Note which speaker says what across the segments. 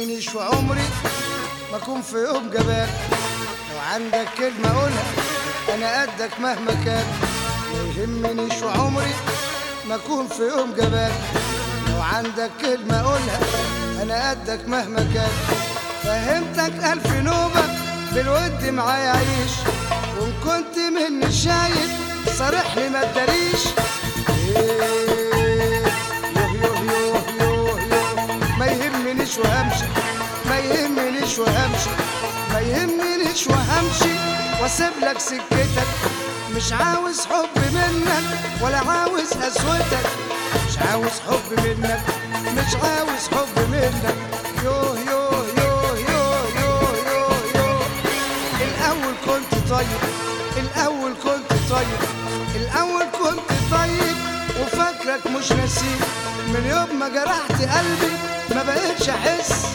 Speaker 1: يهمنيش في عمري ما اكون في يوم جبان لو عندك كلمة قولها انا قدك مهما كان ما يهمنيش في عمري ما اكون في يوم جبان لو عندك كلمة قولها انا قدك مهما كان فهمتك الف نوبة بالود معايا عيش وان كنت مني شايف صارحني ما تداريش إيه، يوه يوه يوه يوه يوه ما يهمنيش وهمشي ما يهمنيش وهمشي ما يهمنيش وهمشي واسيب لك سكتك مش عاوز حب منك ولا عاوز قسوتك مش عاوز حب منك مش عاوز حب منك يوه يوه يوه يوه يوه يوه يوه الأول كنت طيب الأول كنت طيب الأول كنت طيب وفاكرك مش نسيب من يوم ما جرحت قلبي ما بقتش أحس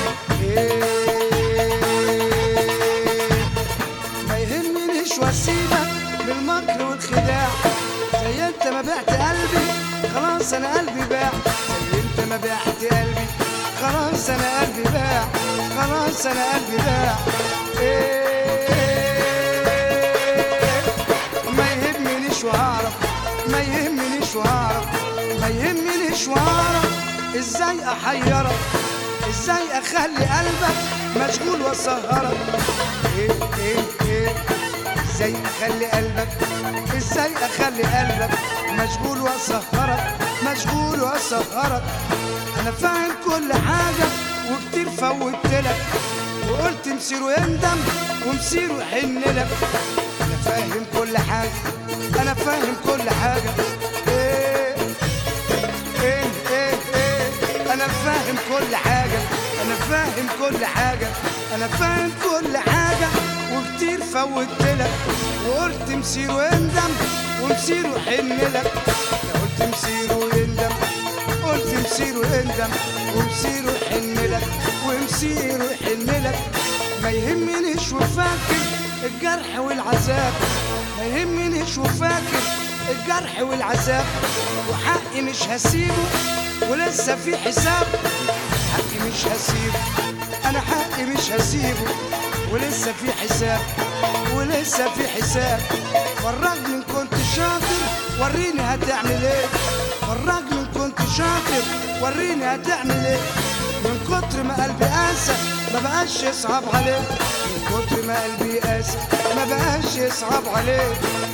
Speaker 1: إيه ما يهمنيش واسيبك من المكر والخداع زي انت ما بعت قلبي خلاص انا قلبي باع زي انت ما بعت قلبي خلاص انا قلبي باع خلاص انا قلبي باع إيه ما يهمنيش وهعرف ما يهمنيش وهعرف ما يهمنيش وهعرف ازاي احيرك ازاي اخلي قلبك مشغول واسهرك ايه ايه ايه ازاي اخلي قلبك ازاي اخلي قلبك مشغول واسهرك مشغول واسهرك انا فاهم كل حاجه وكتير فوتلك وقلت مسيره يندم ومسيره يحن لك انا فاهم كل حاجه انا فاهم كل حاجه ايه ايه ايه ايه انا فاهم كل حاجه انا فاهم كل حاجه انا فاهم كل حاجه وكتير فوتلك وقلت مسيره يندم ومسيره يحن لك أنا قلت مسيره يندم قلت مسيره يندم ومسيره يحن لك ومسيره يحن لك ما يهمنيش وفاكر الجرح والعذاب ما يهمنيش وفاكر الجرح والعذاب وحقي مش هسيبه ولسه في حساب حقي مش هسيبه انا حقي مش هسيبه ولسه في حساب ولسه في حساب فرجني ان كنت شاطر وريني هتعمل ايه فرجني ان كنت شاطر وريني هتعمل ايه من كتر ما قلبي قاسى ما بقاش يصعب عليه من كتر ما قلبي قاسى ما بقاش يصعب عليه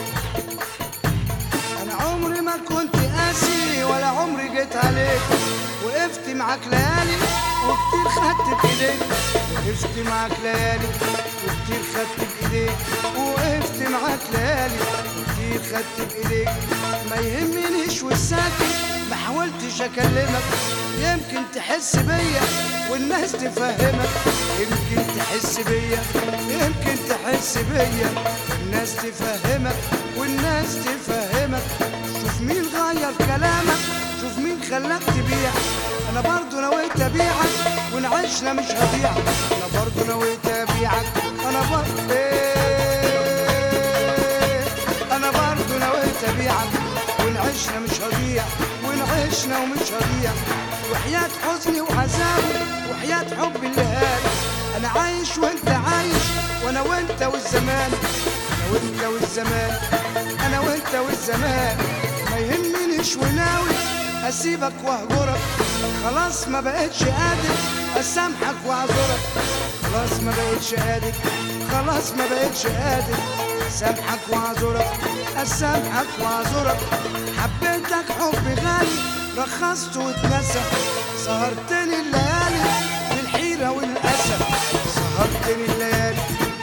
Speaker 1: انا عمري ما كنت قاسي ولا عمري جيت عليك وقفت معاك ليالي وكتير خدت بايديك وقفت معاك ليالي وكتير خدت بايديك وقفت معاك ليالي وكتير خدت بايديك ما يهمنيش والساكت ما حاولتش اكلمك يمكن تحس بيا والناس تفهمك يمكن تحس بيا يمكن تحس بيا الناس تفهمك والناس تفهمك شوف مين غير كلامك شوف مين خلاك تبيع انا برضو نويت ابيعك وان عشنا مش هبيعك انا برضو نويت ابيعك انا برضو إيه انا برضو نويت ابيعك وان عشنا مش هضيع وان عشنا ومش هضيع وحياة حزني وعذابي وحياة حب اللي هاني انا عايش وانت عايش وانا وانت والزمان انا وانت والزمان انا وانت والزمان ما يهمنيش وناوي اسيبك واهجرك خلاص ما بقتش قادر اسامحك واعذرك خلاص ما بقتش قادر خلاص ما بقتش قادر اسامحك واعذرك اسامحك واعذرك حبيتك حب غالي رخصت واتنسى سهرتني الليالي بالحيرة والأسى سهرتني الليالي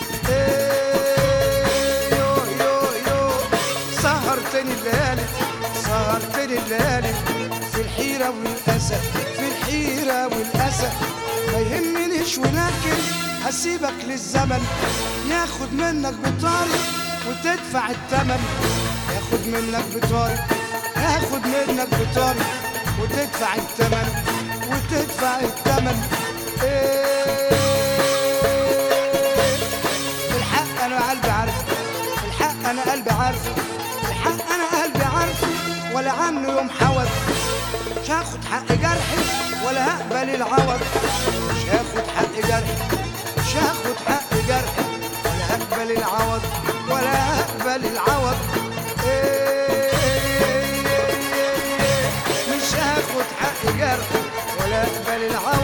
Speaker 1: إيه يو يو يو سهرتني الليالي سهرتني الليالي في الحيرة والأسى في الحيرة والأسى ما يهمنيش ولكن هسيبك للزمن ياخد منك بطاري وتدفع الثمن ياخد منك بطاري ياخد منك بطاري وتدفع الثمن وتدفع الثمن إيه الحق انا قلبي عارفه الحق انا قلبي عارفه الحق انا قلبي عارفه ولا عنه يوم حود مش هاخد حق جرحي ولا هقبل العوض مش هاخد حق جرحي مش هاخد حق جرحي ولا هقبل العوض ولا هقبل العوض إيه، مش هاخد حق جرحي ولا هقبل العوض